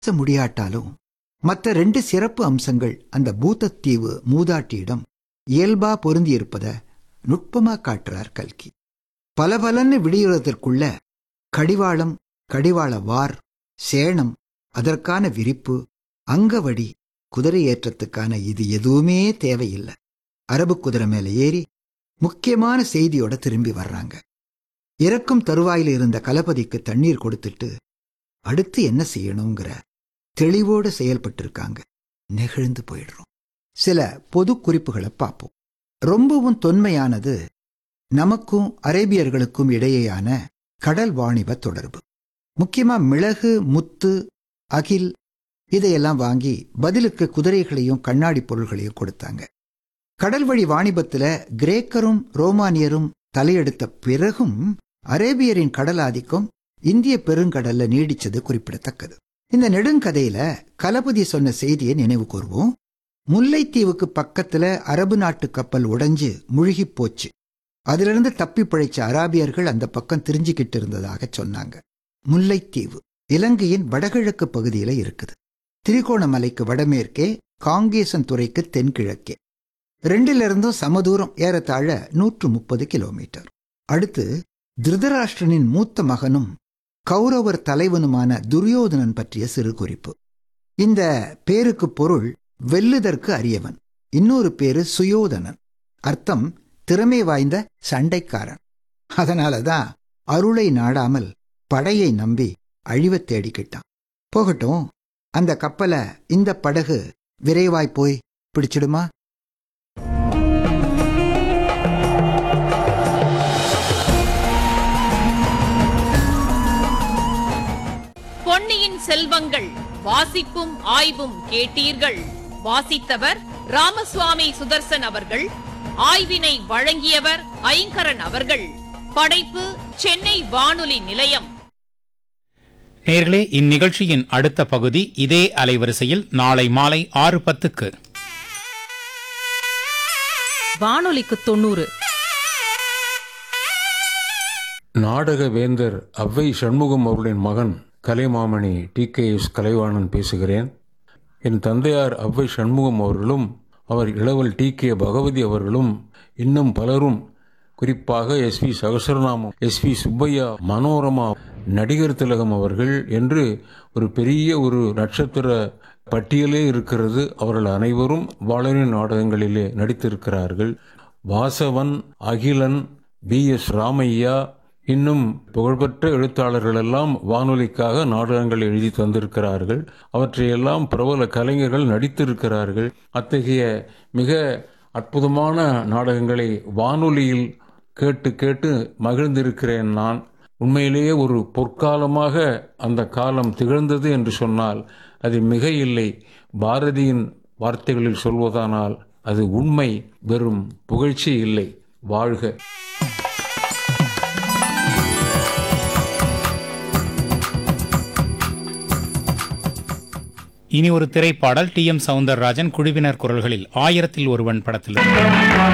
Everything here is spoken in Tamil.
பேச முடியாட்டாலும் மற்ற ரெண்டு சிறப்பு அம்சங்கள் அந்த பூதத்தீவு மூதாட்டியிடம் இயல்பா பொருந்தியிருப்பத நுட்பமா காட்டுறார் கல்கி பலபலன்னு விடியுறதற்குள்ள கடிவாளம் கடிவாள வார் சேணம் அதற்கான விரிப்பு அங்கவடி குதிரை ஏற்றத்துக்கான இது எதுவுமே தேவையில்லை அரபு குதிரை மேல ஏறி முக்கியமான செய்தியோட திரும்பி வர்றாங்க இறக்கும் தருவாயில இருந்த கலபதிக்கு தண்ணீர் கொடுத்துட்டு அடுத்து என்ன செய்யணுங்கிற தெளிவோடு செயல்பட்டிருக்காங்க நெகிழ்ந்து போயிடுறோம் சில பொது குறிப்புகளை பார்ப்போம் ரொம்பவும் தொன்மையானது நமக்கும் அரேபியர்களுக்கும் இடையேயான கடல் வாணிப தொடர்பு முக்கியமா மிளகு முத்து அகில் இதையெல்லாம் வாங்கி பதிலுக்கு குதிரைகளையும் கண்ணாடி பொருள்களையும் கொடுத்தாங்க கடல் வழி வாணிபத்துல கிரேக்கரும் ரோமானியரும் தலையெடுத்த பிறகும் அரேபியரின் கடல் ஆதிக்கம் இந்திய பெருங்கடல்ல நீடிச்சது குறிப்பிடத்தக்கது இந்த நெடுங்கதையில கலபதி சொன்ன செய்தியை நினைவு கூர்வோம் முல்லைத்தீவுக்கு பக்கத்துல அரபு நாட்டு கப்பல் உடைஞ்சு முழுகி போச்சு அதிலிருந்து தப்பி பிழைச்ச அராபியர்கள் அந்த பக்கம் திரிஞ்சுக்கிட்டு இருந்ததாக சொன்னாங்க முல்லைத்தீவு இலங்கையின் வடகிழக்கு பகுதியில இருக்குது திரிகோணமலைக்கு வடமேற்கே காங்கேசன் துறைக்கு தென்கிழக்கே ரெண்டிலிருந்தும் சமதூரம் ஏறத்தாழ நூற்று முப்பது கிலோமீட்டர் அடுத்து திருதராஷ்டிரனின் மூத்த மகனும் கௌரவர் தலைவனுமான துரியோதனன் பற்றிய சிறு குறிப்பு இந்த பேருக்கு பொருள் வெல்லுதற்கு அரியவன் இன்னொரு பேரு சுயோதனன் அர்த்தம் திறமை வாய்ந்த சண்டைக்காரன் அதனாலதான் அருளை நாடாமல் படையை நம்பி அழிவத் தேடிக்கிட்டான் போகட்டும் அந்த கப்பலை இந்த படகு விரைவாய் போய் பிடிச்சிடுமா பொன்னியின் செல்வங்கள் வாசிப்பும் ஆய்வும் கேட்டீர்கள் வாசித்தவர் ராமசுவாமி சுதர்சன் அவர்கள் ஆய்வினை வழங்கியவர் ஐங்கரன் அவர்கள் படைப்பு சென்னை வானொலி நிலையம் நேர்களே இந்நிகழ்ச்சியின் அடுத்த பகுதி இதே அலைவரிசையில் நாளை மாலை ஆறு பத்துக்கு வானொலிக்கு தொண்ணூறு நாடக வேந்தர் அவ்வை சண்முகம் அவர்களின் மகன் Kalaimamani T K S Kalaivanan பேசுகிறேன் என் தந்தையார் அவ்வை சண்முகம் அவர்களும் அவர் இளவல் டி கே பகவதி அவர்களும் இன்னும் பலரும் குறிப்பாக S V Sahasranamam S V Subbaiah Manorama நடிகர் திலகம் அவர்கள் என்று ஒரு பெரிய ஒரு நட்சத்திர பட்டியலே இருக்கிறது அவர்கள் அனைவரும் வாழறி நாடகங்களிலே நடித்திருக்கிறார்கள் வாசவன் அகிலன் பி எஸ் ராமையா இன்னும் புகழ்பெற்ற எழுத்தாளர்கள் எல்லாம் வானொலிக்காக நாடகங்கள் எழுதி தந்திருக்கிறார்கள் அவற்றையெல்லாம் பிரபல கலைஞர்கள் நடித்திருக்கிறார்கள் அத்தகைய மிக அற்புதமான நாடகங்களை வானொலியில் கேட்டு கேட்டு மகிழ்ந்திருக்கிறேன் நான் உண்மையிலேயே ஒரு பொற்காலமாக அந்த காலம் திகழ்ந்தது என்று சொன்னால் அது மிக இல்லை பாரதியின் வார்த்தைகளில் சொல்வதானால் அது உண்மை வெறும் புகழ்ச்சி இல்லை வாழ்க இனி ஒரு திரைப்பாடல் டி எம் சவுந்தரராஜன் குழுவினர் குரல்களில் ஆயிரத்தில் ஒருவன் படத்தில்